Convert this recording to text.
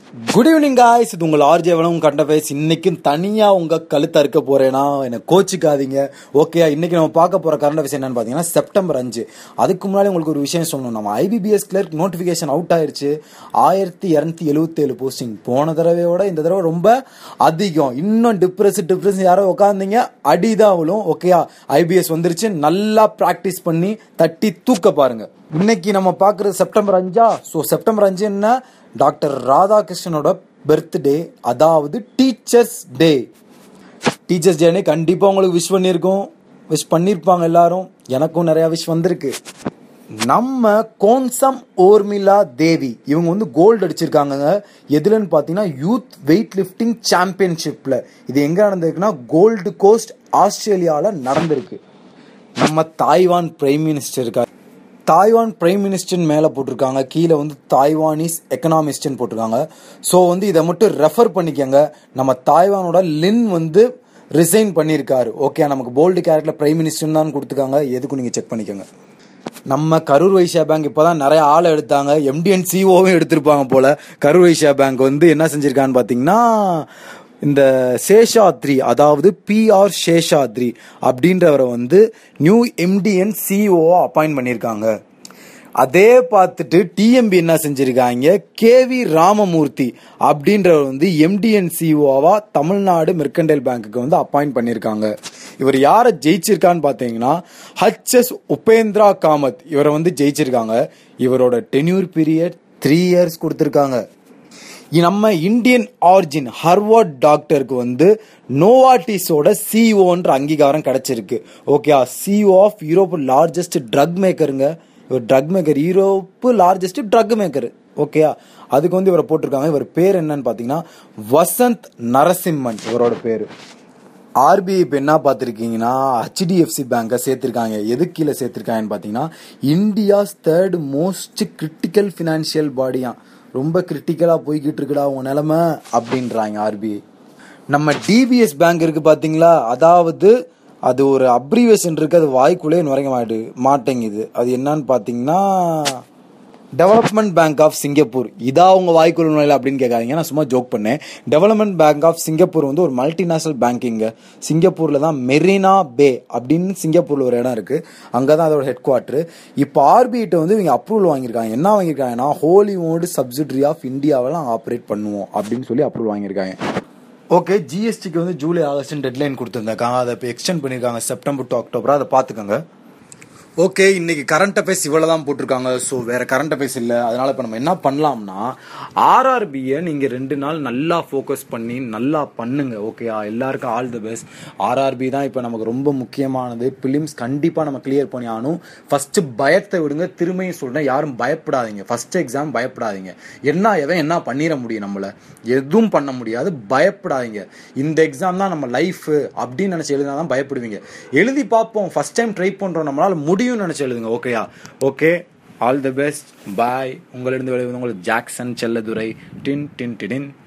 good evening guys இது உங்கள் RJ வனம் கண்ட பேஸ் இன்னைக்கும் தனியாக உங்கள் கழுத்தை அறுக்க போறேனா என்னை கோச்சிக்காதீங்க ஓகே இன்னைக்கு நம்ம பார்க்க போகிற கரண்ட் விஷயம் என்னன்னு பார்த்தீங்கன்னா செப்டம்பர் அஞ்சு அதுக்கு முன்னாடி உங்களுக்கு ஒரு விஷயம் சொல்லணும் நம்ம ஐபிபிஎஸ் கிளர்க் நோட்டிஃபிகேஷன் அவுட் ஆயிருச்சு ஆயிரத்தி இரநூத்தி எழுபத்தேழு போஸ்டிங் போன தடவையோட இந்த தடவை ரொம்ப அதிகம் இன்னும் டிப்ரெஸ் டிப்ரெஸ் யாரோ உட்காந்தீங்க அடிதான் விழும் ஓகேயா ஐபிஎஸ் வந்துருச்சு நல்லா ப்ராக்டிஸ் பண்ணி தட்டி தூக்க பாருங்க இன்னைக்கு நம்ம பார்க்குறது செப்டம்பர் அஞ்சா ஸோ செப்டம்பர் அஞ்சு என்ன டாக்டர் ராதாகிருஷ்ணனோட பர்த்டே அதாவது டீச்சர்ஸ் டே டீச்சர்ஸ் டேனே கண்டிப்பாக உங்களுக்கு விஷ் பண்ணியிருக்கோம் விஷ் பண்ணியிருப்பாங்க எல்லாரும் எனக்கும் நிறையா விஷ் வந்திருக்கு நம்ம கோன்சம் ஓர்மிலா தேவி இவங்க வந்து கோல்டு அடிச்சிருக்காங்க எதுலன்னு பார்த்தீங்கன்னா யூத் வெயிட் லிஃப்டிங் சாம்பியன்ஷிப்பில் இது எங்கே நடந்திருக்குன்னா கோல்டு கோஸ்ட் ஆஸ்திரேலியாவில் நடந்திருக்கு நம்ம தாய்வான் பிரைம் மினிஸ்டர் இருக்கார் தாய்வான் பிரைம் மினிஸ்டர் மேலே போட்டிருக்காங்க கீழே வந்து தாய்வானிஸ் எக்கனாமிஸ்ட்னு போட்டிருக்காங்க ஸோ வந்து இதை மட்டும் ரெஃபர் பண்ணிக்கோங்க நம்ம தாய்வானோட லின் வந்து ரிசைன் பண்ணியிருக்காரு ஓகே நமக்கு போல்டு கேரக்டர் பிரைம் மினிஸ்டர் தான் கொடுத்துருக்காங்க எதுக்கும் நீங்கள் செக் பண்ணிக்கோங்க நம்ம கரூர் வைசியா பேங்க் இப்போதான் நிறைய ஆளை எடுத்தாங்க எம்டிஎன் சிஓவும் எடுத்திருப்பாங்க போல கரூர் வைசியா பேங்க் வந்து என்ன செஞ்சிருக்கான்னு பார்த்தீங்கன்னா இந்த சேஷாத்ரி அதாவது பிஆர் சேஷாத்ரி அப்படின்றவரை வந்து நியூ எம்டிஎன் சிஓ அப்பாயிண்ட் பண்ணியிருக்காங்க அதே பார்த்துட்டு டிஎம்பி என்ன செஞ்சிருக்காங்க கேவி ராமமூர்த்தி அப்படின்றவர் வந்து எம்டிஎன் சிஓவா தமிழ்நாடு மெர்கண்டைல் பேங்க்குக்கு வந்து அப்பாயிண்ட் பண்ணியிருக்காங்க இவர் யாரை ஜெயிச்சிருக்கான்னு பார்த்தீங்கன்னா ஹச்எஸ் உபேந்திரா காமத் இவரை வந்து ஜெயிச்சிருக்காங்க இவரோட டென்யூர் பீரியட் த்ரீ இயர்ஸ் கொடுத்துருக்காங்க நம்ம இந்தியன் ஆர்ஜின் ஹர்வர்ட் டாக்டருக்கு வந்து நோவாட்டிஸோட சிஓன்ற அங்கீகாரம் கிடைச்சிருக்கு okay CEO of Europe largest drug மேக்கருங்க இவர் drug maker Europe largest drug maker ஓகேயா அதுக்கு வந்து இவரை போட்டிருக்காங்க இவர் பேர் என்னன்னு பார்த்தீங்கன்னா வசந்த் நரசிம்மன் இவரோட பேர் ஆர்பிஐ இப்போ என்ன பார்த்துருக்கீங்கன்னா ஹெச்டிஎஃப்சி பேங்கை சேர்த்துருக்காங்க எது கீழே சேர்த்துருக்காங்கன்னு பார்த்தீங்கன்னா India's third most critical financial பாடியா ரொம்ப கிரிட்டிக்கலாக போய்கிட்டு இருக்குடா உன் நிலமை அப்படின்றாங்க ஆர்பிஐ நம்ம டிபிஎஸ் பேங்க் இருக்கு பார்த்தீங்களா அதாவது அது ஒரு அப்ரிவேஷன் இருக்கு அது வாய்க்குள்ளே நுழைய மாட்டு மாட்டேங்குது அது என்னன்னு பார்த்தீங்கன்னா டெவலப்மெண்ட் பேங்க் ஆஃப் சிங்கப்பூர் இதா உங்க வாய்க்குள்ள நுழையல அப்படின்னு கேட்காதீங்க நான் சும்மா ஜோக் பண்ணேன் டெவலப்மெண்ட் பேங்க் ஆஃப் சிங்கப்பூர் வந்து ஒரு மல்டிநேஷனல் பேங்கிங்க சிங்கப்பூர்ல தான் மெரினா பே அப்படின்னு சிங்கப்பூர்ல ஒரு இடம் இருக்கு அங்கதான் அதோட ஹெட் குவார்டர் இப்போ ஆர்பிஐட்ட வந்து இவங்க அப்ரூவல் வாங்கியிருக்காங்க என்ன வாங்கியிருக்காங்கன்னா ஹோலிவுட் சப்சிடரி ஆஃப் இந்தியாவெல்லாம் ஆப்ரேட் பண்ணுவோம் அப்படின்னு சொல்லி அப்ரூவல் வாங்கியிருக்காங்க ஓகே ஜிஎஸ்டிக்கு வந்து ஜூலை ஆகஸ்ட் டெட்லைன் கொடுத்துருந்தாங்க அதை இப்போ எக்ஸ்டெண்ட் பண்ணியிருக்காங்க செப்டம்பர் டு அக்டோபர் அதை பார்த்துக்கோங்க ஓகே இன்னைக்கு கரண்ட் அஃபேர்ஸ் இவ்வளோ தான் போட்டிருக்காங்க ஸோ வேற கரண்ட் அஃபேர்ஸ் இல்லை அதனால இப்போ நம்ம என்ன பண்ணலாம்னா ஆர்ஆர்பியை நீங்கள் ரெண்டு நாள் நல்லா ஃபோக்கஸ் பண்ணி நல்லா பண்ணுங்க ஓகேயா எல்லாருக்கும் ஆல் தி பெஸ்ட் ஆர்ஆர்பி தான் இப்போ நமக்கு ரொம்ப முக்கியமானது பிலிம்ஸ் கண்டிப்பாக நம்ம கிளியர் பண்ணி ஆகணும் ஃபர்ஸ்ட் பயத்தை விடுங்க திரும்பியும் சொல்கிறேன் யாரும் பயப்படாதீங்க ஃபர்ஸ்ட் எக்ஸாம் பயப்படாதீங்க என்ன எவன் என்ன பண்ணிட முடியும் நம்மள எதுவும் பண்ண முடியாது பயப்படாதீங்க இந்த எக்ஸாம் தான் நம்ம லைஃப் அப்படின்னு நினச்சி எழுதினா தான் பயப்படுவீங்க எழுதி பார்ப்போம் ஃபர்ஸ்ட் டைம் ட்ரை பண்ணுறோம் நம்மளால முடியும்னு நினச்சி எழுதுங்க ஓகேயா okay all the best bye உங்களிடம் விளைவது உங்களுக்கு ஜாக்சன் செல்லதுரை டின் டின் டிடின்